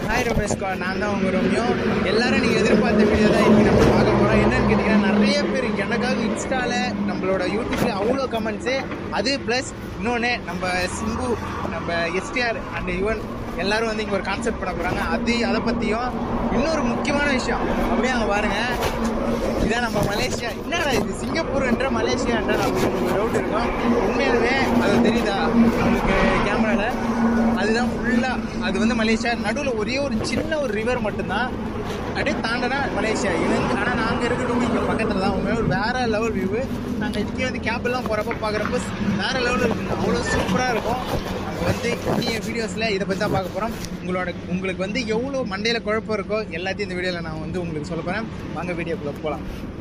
Hi ரமேஷ்கா நான் தான் உங்கள் ரோமியோ எல்லாரும் நீங்கள் எதிர்பார்த்த வீடியோ தான் இன்றைக்கி நம்ம பார்க்க போகிறோம் என்னன்னு கேட்டிங்கன்னா நிறைய பேர் எனக்காக இன்ஸ்டாவில் நம்மளோட யூடியூப்பில் அவ்வளோ கமெண்ட்ஸு அது ப்ளஸ் இன்னொன்று நம்ம சிம்பு நம்ம எஸ்டிஆர் அண்ட் யுவன் எல்லாரும் வந்து இங்கே ஒரு கான்செப்ட் பண்ண போகிறாங்க அது அதை பற்றியும் இன்னொரு முக்கியமான விஷயம் அப்படியே அங்கே பாருங்கள் இதான் நம்ம மலேசியா என்னடா இது சிங்கப்பூர்ன்ற மலேசியான்ற நமக்கு ஒரு டவுட் இருக்கும் உண்மையாலுமே அது தெரியுதா நம்மளுக்கு கேமராவில் அதுதான் ஃபுல்லாக அது வந்து மலேசியா நடுவில் ஒரே ஒரு சின்ன ஒரு ரிவர் மட்டும்தான் அப்படியே தாண்டனா மலேசியா இது ஆனால் நாங்கள் இருக்கிறவங்க இங்கே பக்கத்தில் தான் உண்மையாக ஒரு வேறு லெவல் வியூவு நாங்கள் இதுக்கே வந்து கேப்லாம் போகிறப்ப பார்க்குறப்ப வேறு லெவலில் இருக்குங்க அவ்வளோ சூப்பராக இருக்கும் நாங்கள் வந்து இந்திய வீடியோஸில் இதை பற்றி தான் பார்க்க போகிறோம் உங்களோட உங்களுக்கு வந்து எவ்வளோ மண்டையில் குழப்பம் இருக்கோ எல்லாத்தையும் இந்த வீடியோவில் நான் வந்து உங்களுக்கு சொல்ல போகிறேன் வாங்க வீடியோக்குள்ளே போகலாம்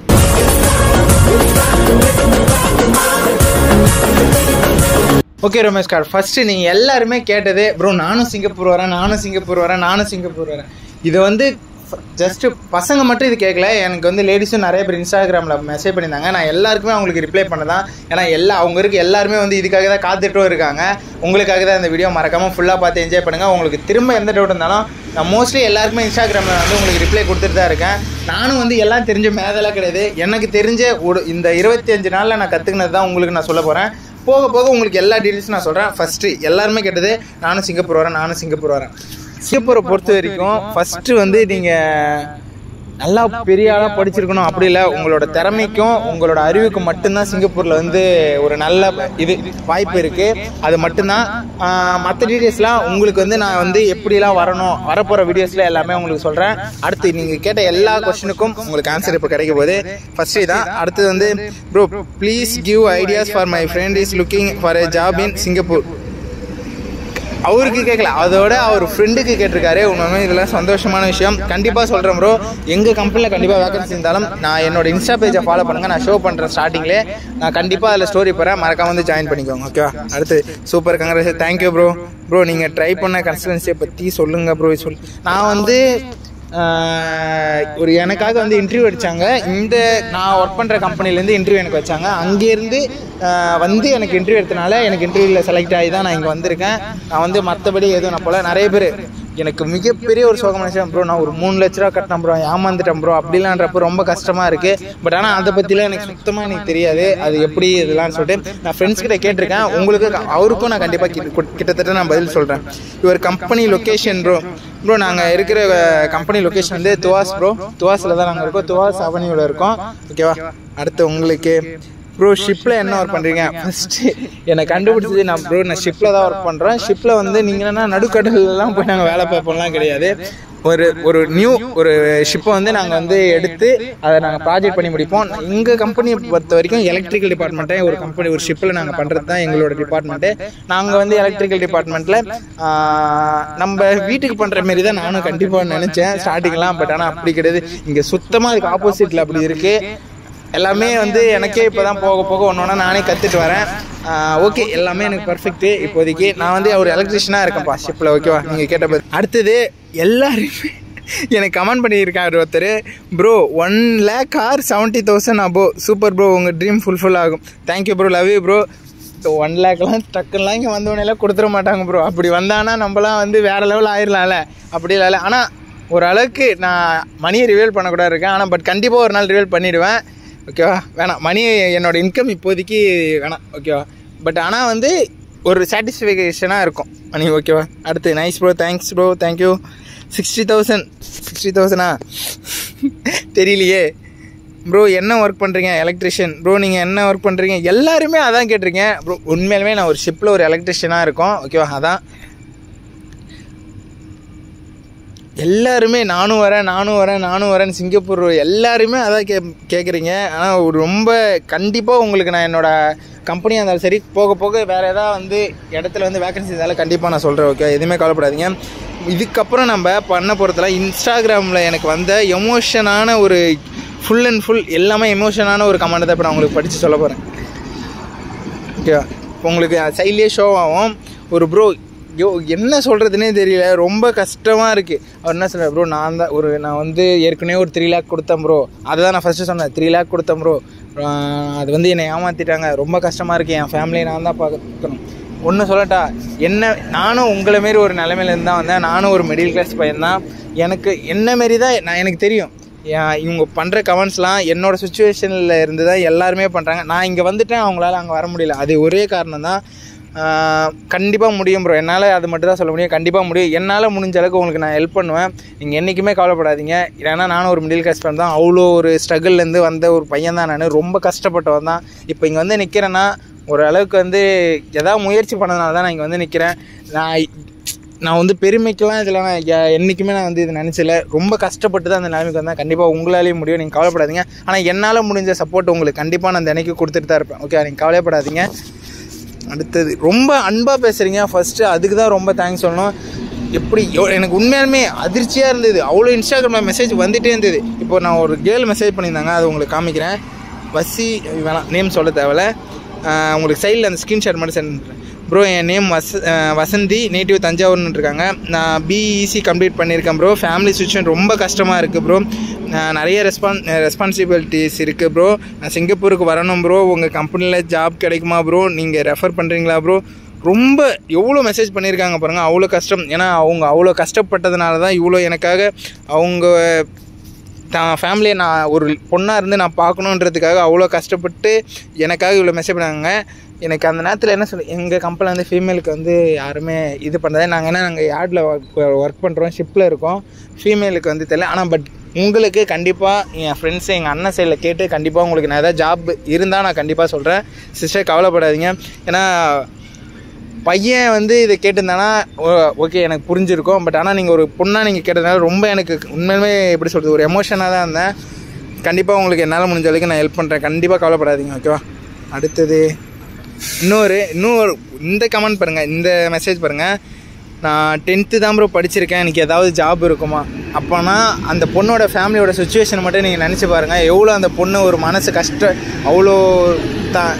ஓகே ரமேஷ் கார் ஃபஸ்ட்டு நீங்கள் எல்லாருமே கேட்டது ப்ரோ நானும் சிங்கப்பூர் வரேன் நானும் சிங்கப்பூர் வரேன் நானும் சிங்கப்பூர் வரேன் இது வந்து ஜஸ்ட்டு பசங்க மட்டும் இது கேட்கல எனக்கு வந்து லேடிஸும் நிறைய பேர் இன்ஸ்டாகிராமில் மெசேஜ் பண்ணியிருந்தாங்க நான் எல்லாருக்குமே அவங்களுக்கு ரிப்ளை பண்ணதான் ஏன்னா எல்லா அவங்க இருக்க எல்லாருமே வந்து இதுக்காக தான் காத்துட்டும் இருக்காங்க உங்களுக்காக தான் இந்த வீடியோ மறக்காமல் ஃபுல்லாக பார்த்து என்ஜாய் பண்ணுங்கள் உங்களுக்கு திரும்ப எந்த டவுட் இருந்தாலும் நான் மோஸ்ட்லி எல்லாருக்குமே இன்ஸ்டாகிராமில் வந்து உங்களுக்கு ரிப்ளை கொடுத்துட்டு தான் இருக்கேன் நானும் வந்து எல்லாம் தெரிஞ்ச மேதெல்லாம் கிடையாது எனக்கு தெரிஞ்ச ஒரு இந்த இருபத்தி அஞ்சு நாளில் நான் கற்றுக்கினது தான் உங்களுக்கு நான் சொல்ல போகிறேன் போக போக உங்களுக்கு எல்லா டீட்டெயில்ஸும் நான் சொல்கிறேன் ஃபஸ்ட்டு எல்லாருமே கேட்டது நானும் சிங்கப்பூர் வரேன் நானும் சிங்கப்பூர் வரேன் சிங்கப்பூரை பொறுத்த வரைக்கும் ஃபஸ்ட்டு வந்து நீங்கள் நல்லா பெரிய ஆளாக படிச்சிருக்கணும் அப்படி இல்லை உங்களோட திறமைக்கும் உங்களோட அறிவுக்கும் மட்டும்தான் சிங்கப்பூரில் வந்து ஒரு நல்ல இது வாய்ப்பு இருக்குது அது மட்டும்தான் மற்ற டீட்டெயில்ஸ்லாம் உங்களுக்கு வந்து நான் வந்து எப்படிலாம் வரணும் வரப்போகிற வீடியோஸில் எல்லாமே உங்களுக்கு சொல்கிறேன் அடுத்து நீங்கள் கேட்ட எல்லா கொஷனுக்கும் உங்களுக்கு ஆன்சர் இப்போ கிடைக்க போகுது ஃபர்ஸ்ட் இதான் அடுத்தது வந்து bro please give ideas for my friend is looking for a job in Singapore அவருக்கு கேட்கல அதோட அவர் ஃப்ரெண்டுக்கு கேட்டிருக்காரு உண்மையுமே இதெல்லாம் சந்தோஷமான விஷயம் கண்டிப்பாக சொல்கிறேன் ப்ரோ எங்கள் கம்பெனியில் கண்டிப்பாக வேகன்சி இருந்தாலும் நான் என்னோட இன்ஸ்டா பேஜை ஃபாலோ பண்ணுங்கள் நான் ஷோ பண்ணுறேன் ஸ்டார்டிங்லே நான் கண்டிப்பாக அதில் ஸ்டோரி போகிறேன் மறக்காம வந்து ஜாயின் பண்ணிக்கோங்க ஓகேவா அடுத்து super congrats thank you bro bro நீங்கள் ட்ரை பண்ண கன்சல்டன்சியை பற்றி சொல்லுங்கள் ப்ரோ சொல் நான் வந்து ஒரு எனக்காக வந்து இன்டர்வியூ அடித்தாங்க இந்த நான் ஒர்க் பண்ணுற கம்பெனிலேருந்து இன்டர்வியூ எனக்கு வச்சாங்க அங்கேருந்து வந்து எனக்கு இன்டர்வியூ எடுத்தனால எனக்கு இன்டர்வியூவில் செலக்ட் ஆகி தான் நான் இங்கே வந்திருக்கேன் நான் வந்து மற்றபடி எதுவும் நான் போல நிறைய பேர் எனக்கு மிகப்பெரிய ஒரு சோகமான விஷயம் ப்ரோ நான் ஒரு மூணு லட்ச ரூபா கட்டினேன் ப்ரோ ஏமாந்துட்டேன் ப்ரோ அப்படிலான்றப்ப ரொம்ப கஷ்டமாக இருக்குது பட் ஆனால் அதை பற்றிலாம் எனக்கு சுத்தமாக எனக்கு தெரியாது அது எப்படி இதெல்லாம் சொல்லிட்டு நான் ஃப்ரெண்ட்ஸ் கிட்ட கேட்டிருக்கேன் உங்களுக்கு அவருக்கும் நான் கண்டிப்பாக கிட்டத்தட்ட நான் பதில் சொல்கிறேன் இவர் கம்பெனி லொக்கேஷன் ப்ரோ ப்ரோ நாங்கள் இருக்கிற கம்பெனி லொக்கேஷன் வந்து துவாஸ் ப்ரோ துவாஸில் தான் நாங்கள் இருக்கோம் துவாஸ் அவனியூவில் இருக்கோம் ஓகேவா அடுத்து உங்களுக்கு ப்ரோ ஷிப்பில் என்ன ஒர்க் பண்ணுறீங்க ஃபஸ்ட்டு என்னை கண்டுபிடிச்சது நான் ப்ரோ நான் ஷிப்பில் தான் ஒர்க் பண்ணுறேன் ஷிப்பில் வந்து நீங்கள் என்ன நடுக்கடல்லாம் போய் நாங்கள் வேலை பார்ப்போம்லாம் கிடையாது ஒரு ஒரு நியூ ஒரு ஷிப்பை வந்து நாங்கள் வந்து எடுத்து அதை நாங்கள் ப்ராஜெக்ட் பண்ணி முடிப்போம் எங்கள் கம்பெனியை பொறுத்த வரைக்கும் எலக்ட்ரிக்கல் டிபார்ட்மெண்ட்டே ஒரு கம்பெனி ஒரு ஷிப்பில் நாங்கள் பண்ணுறது தான் எங்களோட டிபார்ட்மெண்ட்டு நாங்கள் வந்து எலக்ட்ரிக்கல் டிபார்ட்மெண்ட்டில் நம்ம வீட்டுக்கு பண்ணுற மாரி தான் நானும் கண்டிப்பாக நினச்சேன் ஸ்டார்டிங்லாம் பட் ஆனால் அப்படி கிடையாது இங்கே சுத்தமாக அதுக்கு ஆப்போசிட்டில் அப்படி இருக்குது எல்லாமே வந்து எனக்கே இப்போ தான் போக போக ஒன்று ஒன்றா நானே கற்றுட்டு வரேன் ஓகே எல்லாமே எனக்கு பர்ஃபெக்ட்டு இப்போதைக்கு நான் வந்து ஒரு எலக்ட்ரிஷியனாக இருக்கேன்ப்பா ஷிப்பில் ஓகேவா நீங்கள் கேட்ட அடுத்தது எல்லாருமே எனக்கு கமெண்ட் பண்ணியிருக்காரு ஒருத்தர் bro one lakh or seventy thousand அபோ சூப்பர் ப்ரோ உங்கள் ட்ரீம் ஃபுல்ஃபில் ஆகும் thank you bro love you bro one லேக்லாம் டக்குலாம் இங்கே வந்தவனெல்லாம் கொடுத்துட மாட்டாங்க ப்ரோ அப்படி வந்தானா நம்மளாம் வந்து வேறு லெவல் ஆயிடலாம்ல அப்படி இல்லை ஆனால் ஓரளவுக்கு நான் மணியை ரிவீல் பண்ணக்கூடாது இருக்கேன் ஆனால் பட் கண்டிப்பாக ஒரு நாள் ரிவீல் பண்ணிவிடுவேன் ஓகேவா வேணாம் மணி என்னோட இன்கம் இப்போதைக்கு வேணாம் ஓகேவா பட் ஆனால் வந்து ஒரு சாட்டிஸ்ஃபேக்ஷனாக இருக்கும் மணி ஓகேவா அடுத்து nice bro thanks bro thank you sixty thousand sixty தௌசண்டா தெரியலையே ப்ரோ என்ன ஒர்க் பண்ணுறீங்க எலக்ட்ரிஷியன் ப்ரோ நீங்கள் என்ன ஒர்க் பண்ணுறீங்க எல்லாருமே அதான் கேட்டிருக்கீங்க ப்ரோ உண்மையிலுமே நான் ஒரு ஷிப்பில் ஒரு எலக்ட்ரிஷியனாக இருக்கோம் ஓகேவா அதான் எல்லாருமே நானும் வரேன் நானும் வரேன் நானும் வரேன் சிங்கப்பூர் எல்லாருமே அதான் கே கேட்குறீங்க ஆனால் ஒரு ரொம்ப கண்டிப்பாக உங்களுக்கு நான் என்னோடய கம்பெனியாக இருந்தாலும் சரி போக போக வேறு ஏதாவது வந்து இடத்துல வந்து வேகன்சி இருந்தாலும் கண்டிப்பாக நான் சொல்கிறேன் ஓகே எதுவுமே கவலைப்படாதீங்க இதுக்கப்புறம் நம்ம பண்ண போகிறதுல இன்ஸ்டாகிராமில் எனக்கு வந்த எமோஷனான ஒரு ஃபுல் அண்ட் ஃபுல் எல்லாமே எமோஷனான ஒரு கமெண்ட் தான் இப்போ நான் உங்களுக்கு படித்து சொல்ல போகிறேன் ஓகேவா இப்போ உங்களுக்கு சைட்லேயே ஷோ ஆகும் ஒரு ப்ரோ யோ என்ன சொல்கிறதுனே தெரியல ரொம்ப கஷ்டமாக இருக்குது அவர் என்ன சொல்கிறார் ப்ரோ நான் தான் ஒரு நான் வந்து ஏற்கனவே ஒரு த்ரீ லேக் கொடுத்தேன் ப்ரோ அதை தான் நான் ஃபஸ்ட்டு சொன்னேன் த்ரீ லேக் கொடுத்தேன் ப்ரோ அது வந்து என்னை ஏமாற்றிட்டாங்க ரொம்ப கஷ்டமாக இருக்குது என் ஃபேமிலியை நான் தான் பார்க்கணும் ஒன்று சொல்லட்டா என்ன நானும் உங்களை மாரி ஒரு நிலைமையில இருந்து தான் வந்தேன் நானும் ஒரு மிடில் கிளாஸ் பையன் தான் எனக்கு என்ன மாரி தான் நான் எனக்கு தெரியும் ஏன் இவங்க பண்ணுற கமெண்ட்ஸ்லாம் என்னோட சுச்சுவேஷனில் இருந்து தான் எல்லாருமே பண்ணுறாங்க நான் இங்கே வந்துட்டேன் அவங்களால அங்கே வர முடியல அது ஒரே காரணம் தான் கண்டிப்பாக முடியும் ப்ரோ என்னால் அது மட்டும் தான் சொல்ல முடியும் கண்டிப்பாக முடியும் என்னால் முடிஞ்ச அளவுக்கு உங்களுக்கு நான் ஹெல்ப் பண்ணுவேன் நீங்கள் என்றைக்குமே கவலைப்படாதீங்க ஏன்னா நானும் ஒரு மிடில் கிளாஸ் ஃபேன் தான் அவ்வளோ ஒரு ஸ்ட்ரகிள்லேருந்து வந்த ஒரு பையன் தான் நான் ரொம்ப கஷ்டப்பட்டவன் தான் இப்போ இங்கே வந்து நிற்கிறேன்னா ஒரு அளவுக்கு வந்து எதாவது முயற்சி பண்ணதுனால தான் நான் இங்கே வந்து நிற்கிறேன் நான் நான் வந்து பெருமைக்கெல்லாம் இதில் நான் எ- என்றைக்குமே நான் வந்து இது நினச்சல ரொம்ப கஷ்டப்பட்டு தான் அந்த நிலைமைக்கு வந்தேன் கண்டிப்பாக உங்களாலேயும் முடியும் நீங்கள் கவலைப்படாதீங்க ஆனால் என்னால் முடிஞ்ச சப்போர்ட் உங்களுக்கு கண்டிப்பாக நான் தினைக்கு கொடுத்துட்டு தான் இருப்பேன் ஓகே நீங்கள் கவலைப்படாதீங்க அடுத்தது ரொம்ப அன்பாக பேசுகிறீங்க ஃபஸ்ட்டு அதுக்கு தான் ரொம்ப தேங்க்ஸ் சொல்லணும் எப்படி எவ்- எனக்கு உண்மையாலுமே அதிர்ச்சியாக இருந்தது அவ்வளோ இன்ஸ்டாகிராமில் மெசேஜ் வந்துகிட்டே இருந்தது இப்போ நான் ஒரு கேர்ள் மெசேஜ் பண்ணியிருந்தாங்க அது உங்களுக்கு காமிக்கிறேன் வசி வேணாம் நேம் சொல்ல தேவையில்ல ஆஹ் உங்களுக்கு சைடில் அந்த ஸ்க்ரீன்ஷாட் மட்டும் சென்ட் பண்ணுறேன் ப்ரோ என் நேம் வச ஆஹ் வசந்தி நேட்டிவ் தஞ்சாவூர்னு இருக்காங்க நான் பிஇசி கம்ப்ளீட் பண்ணியிருக்கேன் ப்ரோ ஃபேமிலி சுச்சுவேஷன் ரொம்ப கஷ்டமாக இருக்குது ப்ரோ நிறைய ரெஸ்பான் ரெஸ்பான்சிபிலிட்டிஸ் இருக்குது ப்ரோ நான் சிங்கப்பூருக்கு வரணும் ப்ரோ உங்கள் கம்பெனியில் ஜாப் கிடைக்குமா ப்ரோ நீங்கள் ரெஃபர் பண்ணுறீங்களா ப்ரோ ரொம்ப எவ்வளோ மெசேஜ் பண்ணியிருக்காங்க பாருங்கள் அவ்வளோ கஷ்டம் ஏன்னா அவங்க அவ்வளோ கஷ்டப்பட்டதுனால தான் இவ்வளோ எனக்காக அவங்க தான் ஃபேமிலியை நான் ஒரு பொண்ணாக இருந்து நான் பார்க்கணுன்றதுக்காக அவ்வளோ கஷ்டப்பட்டு எனக்காக இவ்வளோ மெசேஜ் பண்ணாங்க எனக்கு அந்த நேரத்தில் என்ன சொல்லு எங்கள் கம்பெனியில் வந்து ஃபீமேலுக்கு வந்து யாருமே இது பண்ணுறதே நாங்கள் என்ன நாங்கள் யார்டில் ஒர்க் ஒர்க் பண்ணுறோம் ஷிப்பில் இருக்கோம் ஃபீமேலுக்கு வந்து தெரியல ஆனால் பட் உங்களுக்கு கண்டிப்பாக என் ஃப்ரெண்ட்ஸ் எங்கள் அண்ணன் சைடில் கேட்டு கண்டிப்பாக உங்களுக்கு நான் ஏதாவது ஜாப் இருந்தால் நான் கண்டிப்பாக சொல்கிறேன் சிஸ்டர் கவலைப்படாதீங்க ஏன்னா பையன் வந்து இதை கேட்டிருந்தானா ஓகே எனக்கு புரிஞ்சிருக்கும் பட் ஆனால் நீங்கள் ஒரு பொண்ணாக நீங்கள் கேட்டதுனால ரொம்ப எனக்கு உண்மையிலுமே எப்படி சொல்கிறது ஒரு எமோஷனாக தான் இருந்தேன் கண்டிப்பாக உங்களுக்கு என்னால் முடிஞ்ச அளவுக்கு நான் ஹெல்ப் பண்ணுறேன் கண்டிப்பாக கவலைப்படாதீங்க ஓகேவா அடுத்தது இன்னொரு இன்னொரு இந்த கமெண்ட் பாருங்கள் இந்த மெசேஜ் பாருங்கள் நான் டென்த்து தான் ப்ரோ படிச்சிருக்கேன் எனக்கு ஏதாவது ஜாப் இருக்குமா அப்போனா அந்த பொண்ணோட ஃபேமிலியோட சுச்சுவேஷன் மட்டும் நீங்கள் நினச்சி பாருங்கள் எவ்வளோ அந்த பொண்ணு ஒரு மனசு கஷ்ட அவ்வளோ தான்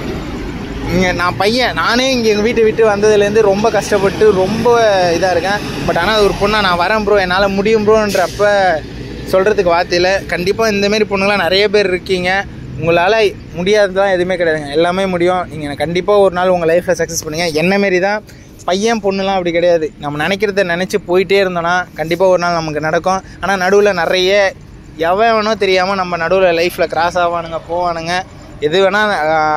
இங்கே நான் பையன் நானே இங்கே எங்கள் வீட்டை விட்டு வந்ததுலேருந்து ரொம்ப கஷ்டப்பட்டு ரொம்ப இதாக இருக்கேன் பட் ஆனால் அது ஒரு பொண்ணா நான் வரேன் ப்ரோ என்னால் முடியும் ப்ரோன்றப்ப சொல்கிறதுக்கு வார்த்தை இல்லை கண்டிப்பாக இந்தமாரி பொண்ணுங்களாம் நிறைய பேர் இருக்கீங்க உங்களால் முடியாததுலாம் எதுவுமே கிடையாதுங்க எல்லாமே முடியும் நீங்கள் கண்டிப்பாக ஒரு நாள் உங்கள் லைஃப்பில் சக்ஸஸ் பண்ணுங்கள் என்ன மாரி தான் பையன் பொண்ணுலாம் அப்படி கிடையாது நம்ம நினைக்கிறத நினச்சி போயிட்டே இருந்தோன்னா கண்டிப்பாக ஒரு நாள் நமக்கு நடக்கும் ஆனால் நடுவில் நிறைய எவன் வேணோ தெரியாமல் நம்ம நடுவில் லைஃப்பில் கிராஸ் ஆவானுங்க போவானுங்க எது வேணால்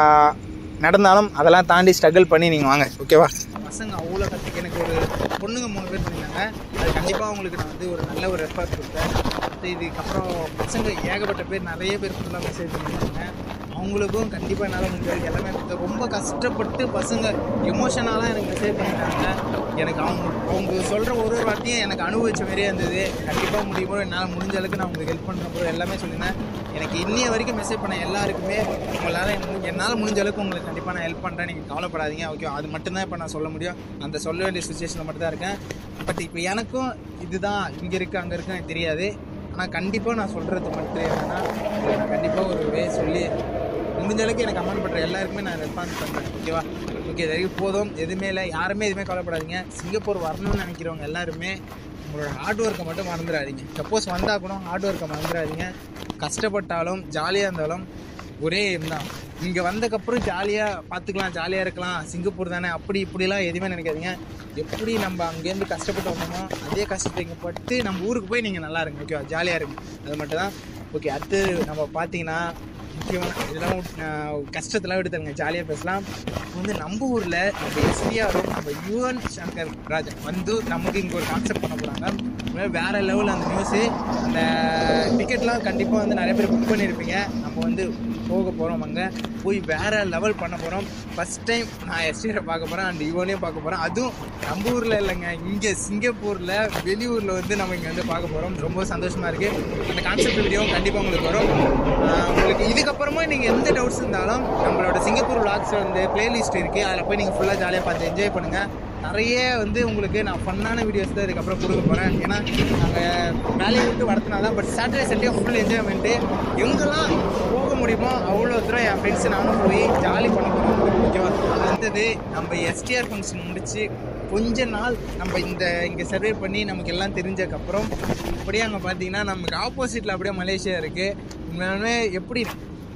நடந்தாலும் அதெல்லாம் தாண்டி ஸ்ட்ரகிள் பண்ணி நீங்கள் வாங்க ஓகேவா பசங்க அவ்வளோ கற்றுக்கு எனக்கு ஒரு பொண்ணுங்க மூணு பேர் பண்ணியிருந்தாங்க அது கண்டிப்பாக அவங்களுக்கு நான் வந்து ஒரு நல்ல ஒரு ரெஸ்பான்ஸ் கொடுத்தேன் அடுத்து இதுக்கப்புறம் பசங்க ஏகப்பட்ட பேர் நிறைய பேர் ஃபுல்லாக மெசேஜ் பண்ணியிருந்தாங்க அவங்களுக்கும் கண்டிப்பாக என்னால் முடிஞ்சது எல்லாமே கொடுத்தேன். ரொம்ப கஷ்டப்பட்டு பசங்க எமோஷனலாக எனக்கு மெசேஜ் பண்ணியிருந்தாங்க எனக்கு அவங்க அவங்க சொல்கிற ஒரு ஒரு வார்த்தையும் எனக்கு அனுபவிச்ச மாதிரியே இருந்தது கண்டிப்பாக முடியும் என்னால் முடிஞ்ச அளவுக்கு நான் உங்களுக்கு ஹெல்ப் பண்ணுற போது எல்லாமே சொல்லியிருந்தேன் எனக்கு இன்னைய வரைக்கும் மெசேஜ் பண்ண எல்லாருக்குமே உங்களால் என்னால் முடிஞ்ச அளவுக்கு உங்களுக்கு கண்டிப்பாக நான் ஹெல்ப் பண்ணுறேன் நீங்கள் கவலைப்படாதீங்க ஓகே அது மட்டும்தான் இப்போ நான் சொல்ல முடியும் அந்த சொல்ல வேண்டிய சுச்சுவேஷனில் மட்டும் தான் இருக்கேன் பட் இப்போ எனக்கும் இதுதான் இங்கே இருக்குது அங்கே இருக்குது எனக்கு தெரியாது ஆனால் கண்டிப்பாக நான் சொல்கிறது மட்டும் என்னென்னா நான் கண்டிப்பாக ஒரு வே சொல்லி முடிஞ்ச அளவுக்கு எனக்கு கமெண்ட் பண்ணுற எல்லாருக்குமே நான் ரெஸ்பான்ஸ் பண்ணுறேன் ஓகேவா ஓகே இது வரைக்கும் போதும் எதுவுமே இல்லை யாருமே எதுவுமே கவலைப்படாதீங்க சிங்கப்பூர் வரணும்னு நினைக்கிறவங்க எல்லாருமே உங்களோட ஹார்ட் ஒர்க்கை மட்டும் மறந்துடாதீங்க சப்போஸ் வந்தால் கூட ஹார்ட் ஒர்க்கை மறந்துடாதீங்க கஷ்டப்பட்டாலும் ஜாலியாக இருந்தாலும் ஒரே aim தான் இங்கே வந்ததுக்கப்புறம் ஜாலியாக பார்த்துக்கலாம் ஜாலியாக இருக்கலாம் சிங்கப்பூர் தானே அப்படி இப்படிலாம் எதுவுமே நினைக்காதீங்க எப்படி நம்ம அங்கேருந்து கஷ்டப்பட்டு வந்தோமோ அதே கஷ்டத்தை இங்கே பட்டு நம்ம ஊருக்கு போய் நீங்கள் நல்லா இருங்க ஓகேவா ஜாலியாக இருங்க அது மட்டும் தான் ஓகே அடுத்து நம்ம பார்த்தீங்கன்னா முக்கியமான இதெல்லாம் விட்டு- நான் கஷ்டத்தெல்லாம் விடுத்துருங்க ஜாலியாக பேசலாம் இப்போ வந்து நம்ம ஊரில் நம்ம எஸ்பிஆரும் நம்ம யுவன் சங்கர் ராஜன் வந்து நமக்கு இங்கே ஒரு கான்செப்ட் பண்ண போகிறாங்க வேற லெவலில் அந்த நியூஸு அந்த டிக்கெட்லாம் கண்டிப்பாக வந்து நிறைய பேர் புக் பண்ணியிருப்பீங்க நம்ம வந்து போக போகிறோம் அங்கே போய் வேற லெவல் பண்ண போகிறோம் ஃபஸ்ட் டைம் நான் எஸ்டிஆரை பார்க்க போகிறேன் அண்ட் யுவனையும் பார்க்க போகிறேன் அதுவும் நம்ம ஊரில் இல்லைங்க இங்கே சிங்கப்பூரில் வெளியூரில் வந்து நம்ம இங்கே வந்து பார்க்க போகிறோம் ரொம்ப சந்தோஷமாக இருக்குது அந்த கான்செப்ட் வீடியோவும் கண்டிப்பாக உங்களுக்கு வரும் ஆஹ் உங்களுக்கு இதுக்கப்புறமா நீங்கள் எந்த டவுட்ஸ் இருந்தாலும் நம்மளோட சிங்கப்பூர் vlogs வந்து பிளேலிஸ்ட் இருக்குது அதில் போய் நீங்கள் ஃபுல்லாக ஜாலியாக பார்த்து என்ஜாய் பண்ணுங்கள் நிறைய வந்து உங்களுக்கு நான் ஃபன்னான வீடியோஸ் தான் இதுக்கப்புறம் கொடுக்க போகிறேன் ஏன்னா நாங்கள் வேலையை விட்டு வளர்த்தினா தான் but Saturday Sunday full enjoyment எங்கெல்லாம் போக முடியுமோ அவ்வளோ தூரம் என் ஃப்ரெண்ட்ஸ் நானும் போய் ஜாலி பண்ண போகிறோம் ஓகேவா அடுத்தது நம்ம எஸ்டிஆர் ஃபங்க்ஷன் முடிச்சு கொஞ்ச நாள் நம்ம இந்த இங்கே சர்வே பண்ணி நமக்கு எல்லாம் தெரிஞ்சதுக்கப்புறம் அப்படியே அங்கே பார்த்தீங்கன்னா நமக்கு ஆப்போசிட்டில் அப்படியே மலேசியா இருக்குது உண்மையாலுமே எப்படி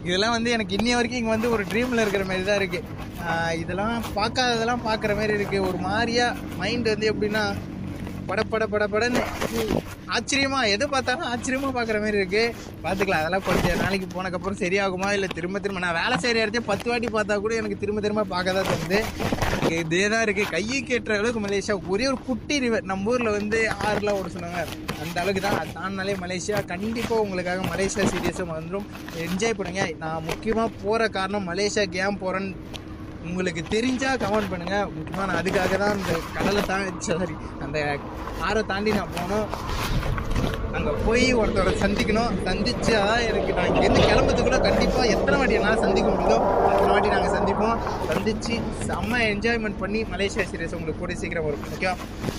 இதெல்லாம் வந்து எனக்கு இன்னி வரைக்கும் இங்கே வந்து ஒரு ட்ரீமில் இருக்கிற மாதிரி தான் இருக்குது இதெல்லாம் பார்க்காததெல்லாம் பார்க்குற மாதிரி இருக்குது ஒரு மாதிரியா மைண்ட் வந்து எப்படின்னா பட பட பட படன்னு ஆச்சரியமா எது பார்த்தாலும் ஆச்சரியமா பார்க்குற மாதிரி இருக்கு பார்த்துக்கலாம் அதெல்லாம் கொஞ்சம் நாளைக்கு போனக்கப்புறம் சரியாகுமா இல்லை திரும்ப திரும்ப நான் வேலை செய்கிற இடத்தையே பத்து வாட்டி பார்த்தா கூட எனக்கு திரும்ப திரும்ப பார்க்க தான் தோணுது எனக்கு இதே தான் இருக்குது கையை கேட்டுற அளவுக்கு மலேசியா ஒரே ஒரு குட்டி ரிவர் நம்ம ஊரில் வந்து ஆறுலாம் ஓட சொன்னாங்க அந்த அளவுக்கு தான் அது தாண்டினாலே மலேசியா கண்டிப்பாக உங்களுக்காக மலேசியா சீரியஸும் வந்துடும் என்ஜாய் பண்ணுங்க நான் முக்கியமாக போகிற காரணம் மலேசியாக்கு ஏன் போகிறேன்னு உங்களுக்கு தெரிஞ்சா கமெண்ட் பண்ணுங்க முக்கியமாக நான் அதுக்காக தான் அந்த கடலை தாண்டி சாரி அந்த ஆறை தாண்டி நான் போனோம் அங்கே போய் ஒருத்தரை சந்திக்கணும் சந்திச்சு அதான் எனக்கு நான் இங்கேருந்து கிளம்புறதுக்குள்ள கண்டிப்பாக எத்தனை வாட்டி என்னால் சந்திக்க முடியுதோ அத்தனை வாட்டி நாங்கள் சந்திப்போம் சந்திச்சு செம்ம என்ஜாய்மெண்ட் பண்ணி மலேசியா சீரியஸ் உங்களுக்கு கூட சீக்கிரம் வரும் ஓகே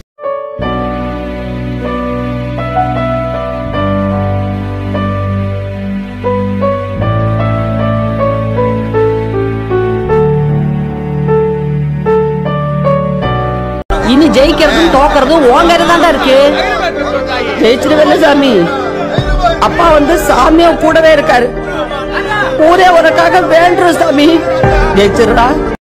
இனி ஜெயிக்கிறதும் தோக்கறதும் உன் கையில தான்டா இருக்கு ஜெயிச்சிருவேல சாமி அப்பா வந்து சாமியும் கூடவே இருக்காரு ஊரே உனக்காக வேண்டுற சாமி ஜெயிச்சிருடா